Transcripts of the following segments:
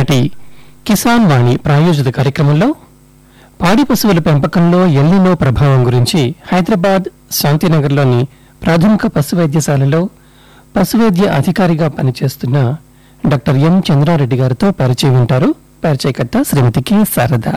ఈనాటి కిసాన్ వాణి ప్రాయోజిత కార్యక్రమంలో పాడి పశువుల పెంపకంలో ఎల్నినో ప్రభావం గురించి హైదరాబాద్ శాంతినగర్లోని ప్రాథమిక పశు వైద్యశాలలో పశువైద్య అధికారిగా పనిచేస్తున్న డాక్టర్ ఎం చంద్రారెడ్డి గారితో పరిచయం ఉంటారు పరిచయకర్త శ్రీమతి కె శారద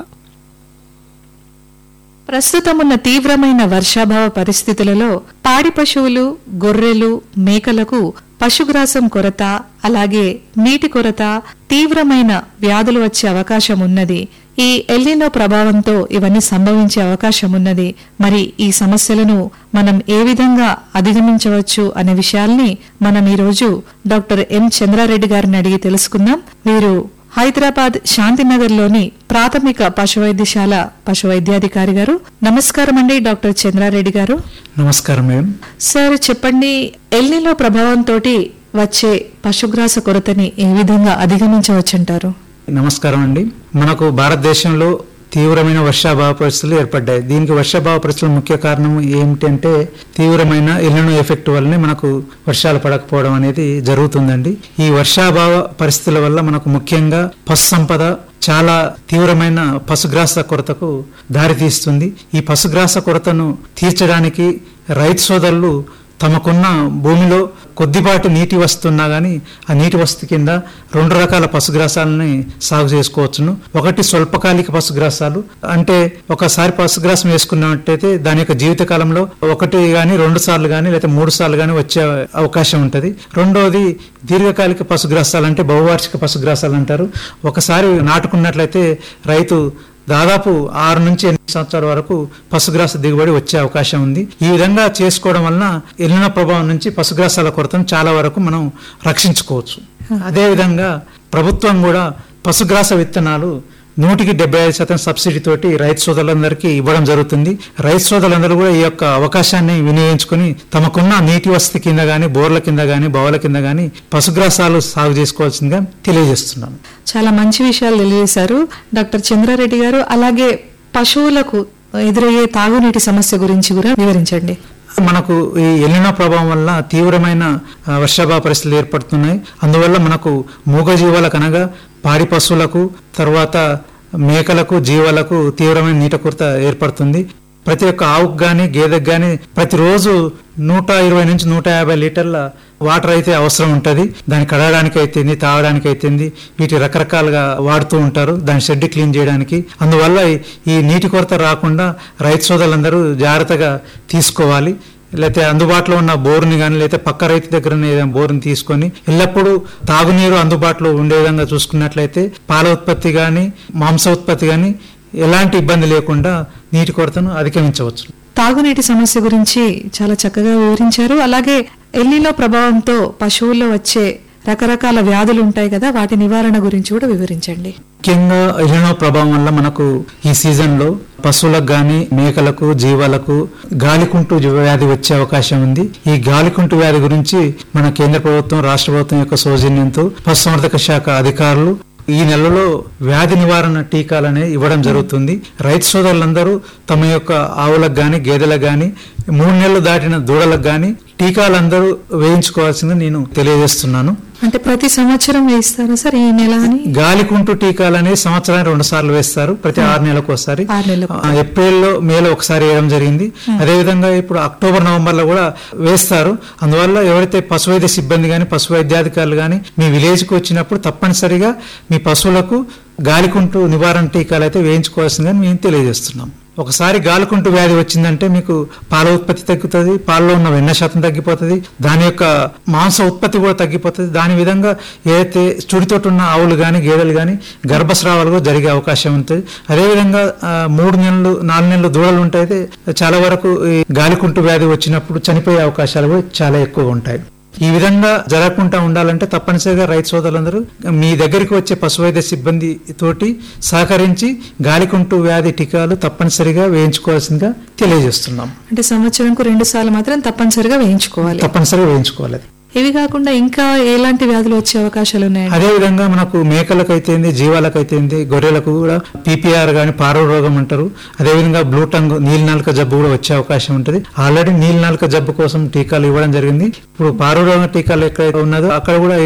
ప్రస్తుతమున్న తీవ్రమైన వర్షాభావ పరిస్థితులలో పాడి పశువులు గొర్రెలు మేకలకు పశుగ్రాసం కొరత అలాగే నీటి కొరత తీవ్రమైన వ్యాధులు వచ్చే అవకాశం ఉన్నది ఈ ఎల్లినో ప్రభావంతో ఇవన్నీ సంభవించే అవకాశం ఉన్నది మరి ఈ సమస్యలను మనం ఏ విధంగా అధిగమించవచ్చు అనే విషయాల్ని మనం ఈరోజు డాక్టర్ ఎం చంద్రారెడ్డి గారిని అడిగి తెలుసుకుందాం వీరు హైదరాబాద్ శాంతినగర్లోని ప్రాథమిక పశు వైద్యశాల పశు వైద్యాధికారి గారు నమస్కారం అండి డాక్టర్ చంద్రారెడ్డి గారు నమస్కారం మేడం సార్ చెప్పండి ఎల్నిలో ప్రభావంతో వచ్చే పశుగ్రాస కొరతని ఏ విధంగా అధిగమించవచ్చంటారు నమస్కారం అండి మనకు భారతదేశంలో తీవ్రమైన వర్షాభావ పరిస్థితులు ఏర్పడ్డాయి దీనికి వర్షాభావ పరిస్థితుల ముఖ్య కారణం ఏమిటంటే తీవ్రమైన ఎల్లును ఎఫెక్ట్ వల్లనే మనకు వర్షాలు పడకపోవడం అనేది జరుగుతుందండి ఈ వర్షాభావ పరిస్థితుల వల్ల మనకు ముఖ్యంగా పశు సంపద చాలా తీవ్రమైన పశుగ్రాస కొరతకు దారితీస్తుంది ఈ పశుగ్రాస కొరతను తీర్చడానికి రైతు సోదరులు తమకున్న భూమిలో కొద్దిపాటి నీటి వస్తున్నా గానీ ఆ నీటి వస్తు కింద రెండు రకాల పశుగ్రాసాలని సాగు చేసుకోవచ్చును ఒకటి స్వల్పకాలిక పశుగ్రాసాలు అంటే ఒకసారి పశుగ్రాసం వేసుకున్నట్టయితే దాని యొక్క జీవిత కాలంలో ఒకటి గాని రెండు సార్లు గాని లేదా మూడు సార్లు గాని వచ్చే అవకాశం ఉంటది రెండోది దీర్ఘకాలిక పశుగ్రాసాలు అంటే బహువార్షిక పశుగ్రాసాలు అంటారు ఒకసారి నాటుకున్నట్లయితే రైతు దాదాపు ఆరు నుంచి ఎనిమిది సంవత్సరాల వరకు పశుగ్రాస దిగుబడి వచ్చే అవకాశం ఉంది ఈ విధంగా చేసుకోవడం వలన ఎల్లిన ప్రభావం నుంచి పశుగ్రాసాల కొరతను చాలా వరకు మనం రక్షించుకోవచ్చు అదే విధంగా ప్రభుత్వం కూడా పశుగ్రాస విత్తనాలు నూటికి డెబ్బై ఐదు శాతం సబ్సిడీ తోటి రైతు సోదరులందరికీ ఇవ్వడం జరుగుతుంది రైతు సోదరులందరూ కూడా ఈ యొక్క అవకాశాన్ని వినియోగించుకుని తమకున్న నీటి వసతి కింద గాని బోర్ల కింద గాని బవల కింద గాని పశుగ్రాసాలు సాగు చేసుకోవాల్సిందిగా తెలియజేస్తున్నాను చాలా మంచి విషయాలు తెలియజేశారు డాక్టర్ చంద్రారెడ్డి గారు అలాగే పశువులకు ఎదురయ్యే తాగునీటి సమస్య గురించి కూడా వివరించండి మనకు ఈ ఎల్లినో ప్రభావం వల్ల తీవ్రమైన ఆ, వర్షాభావ పరిస్థితులు ఏర్పడుతున్నాయి అందువల్ల మనకు మూగజీవాలకు అనగా పాడి పశువులకు తర్వాత మేకలకు జీవాలకు తీవ్రమైన నీటి కొరత ఏర్పడుతుంది ప్రతి ఒక్క ఆవుకు గాని గేదెకు గాని ప్రతిరోజు నూట ఇరవై నుంచి నూట యాభై లీటర్ల వాటర్ అయితే అవసరం ఉంటది దాన్ని కడగడానికి అయితేంది తాగడానికి అయితేంది వీటి రకరకాలుగా వాడుతూ ఉంటారు దాని షెడ్ క్లీన్ చేయడానికి అందువల్ల ఈ- ఈ నీటి కొరత రాకుండా రైతు సోదరులందరూ జాగ్రత్తగా తీసుకోవాలి లేకపోతే అందుబాటులో ఉన్న బోరుని కానీ లేకపోతే పక్క రైతు దగ్గర ఉన్న ఏదైనా బోరుని తీసుకొని ఎల్లప్పుడూ తాగునీరు అందుబాటులో ఉండే విధంగా చూసుకున్నట్లయితే పాల ఉత్పత్తి కానీ మాంస ఉత్పత్తి కానీ ఎలాంటి ఇబ్బంది లేకుండా నీటి కొరతను అధిగమించవచ్చు తాగునీటి సమస్య గురించి చాలా చక్కగా వివరించారు అలాగే ఎల్లిలో ప్రభావంతో పశువుల్లో వచ్చే రకరకాల వ్యాధులు ఉంటాయి కదా వాటి నివారణ గురించి కూడా వివరించండి ముఖ్యంగా ఎలినో ప్రభావం వల్ల మనకు ఈ సీజన్ లో పశువులకు గాని మేకలకు జీవాలకు గాలికుంటు వ్యాధి వచ్చే అవకాశం ఉంది ఈ గాలికుంటు వ్యాధి గురించి మన కేంద్ర ప్రభుత్వం రాష్ట్ర ప్రభుత్వం యొక్క సౌజన్యంతో పశుసంవర్ధక శాఖ అధికారులు ఈ నెలలో వ్యాధి నివారణ టీకాలనే ఇవ్వడం జరుగుతుంది రైతు సోదరులందరూ తమ యొక్క ఆవులకు గాని గేదెలకు గాని మూడు నెలలు దాటిన దూడలకు గాని టీకాలందరూ వేయించుకోవాల్సింది నేను తెలియజేస్తున్నాను అంటే ప్రతి సంవత్సరం వేస్తారా సార్ ఈ నెల అని గాలికుంటు టీకాలని సంవత్సరానికి రెండు సార్లు వేస్తారు ప్రతి ఆరు నెలలకు ఒకసారి ఆరు నెలలకు ఆ, ఏప్రిల్లో మేలో ఒకసారి వేయడం జరిగింది అదేవిధంగా ఇప్పుడు అక్టోబర్ నవంబర్ లో కూడా వేస్తారు అందువల్ల ఎవరైతే పశు వైద్య సిబ్బంది కానీ పశు వైద్యాధికారులు కానీ మీ విలేజ్ కు వచ్చినప్పుడు తప్పనిసరిగా మీ పశువులకు గాలికుంటు నివారణ టీకాలు అయితే వేయించుకోవాల్సిందని మేము తెలియజేస్తున్నాం ఒకసారి గాలికుంటు వ్యాధి వచ్చిందంటే మీకు పాల ఉత్పత్తి తగ్గుతుంది పాలలో ఉన్న వెన్న శాతం తగ్గిపోతుంది దాని యొక్క మాంస ఉత్పత్తి కూడా తగ్గిపోతుంది దాని విధంగా ఏదైతే చుడితోటి ఉన్న ఆవులు కానీ గేదెలు కానీ గర్భస్రావాలు కూడా జరిగే అవకాశం ఉంటుంది అదేవిధంగా ఆ, మూడు నెలలు నాలుగు నెలలు దూడలు ఉంటాయి చాలా వరకు ఈ గాలికుంటు వ్యాధి వచ్చినప్పుడు చనిపోయే అవకాశాలు కూడా చాలా ఎక్కువ ఉంటాయి ఈ విధంగా జరగకుండా ఉండాలంటే తప్పనిసరిగా రైతు సోదరులందరూ మీ దగ్గరికి వచ్చే పశువైద్య సిబ్బంది తోటి సహకరించి గాలికుంటు వ్యాధి టీకాలు తప్పనిసరిగా వేయించుకోవాల్సిందిగా తెలియజేస్తున్నాం అంటే సంవత్సరంకు రెండు సార్లు మాత్రం తప్పనిసరిగా వేయించుకోవాలి తప్పనిసరిగా వేయించుకోవాలి అది. ఇవి కాకుండా ఇంకా ఎలాంటి వ్యాధులు వచ్చే అవకాశాలు ఉన్నాయండి అదే విధంగా మనకు మేకలకైతేంది జీవాలకైతేంది గొర్రెలకు కూడా పీపీఆర్ గాని పారో రోగం అంటారు అదే విధంగా బ్లూ టంగ్ నీలినాలుక జబ్బు కూడా వచ్చే అవకాశం ఉంటుంది ఆల్రెడీ నీలినాలుక జబ్బు కోసం టీకాలు ఇవ్వడం జరిగింది ఇప్పుడు పారో రోగం టీకాలు ఎక్కడ ఉన్నదో అక్కడ కూడా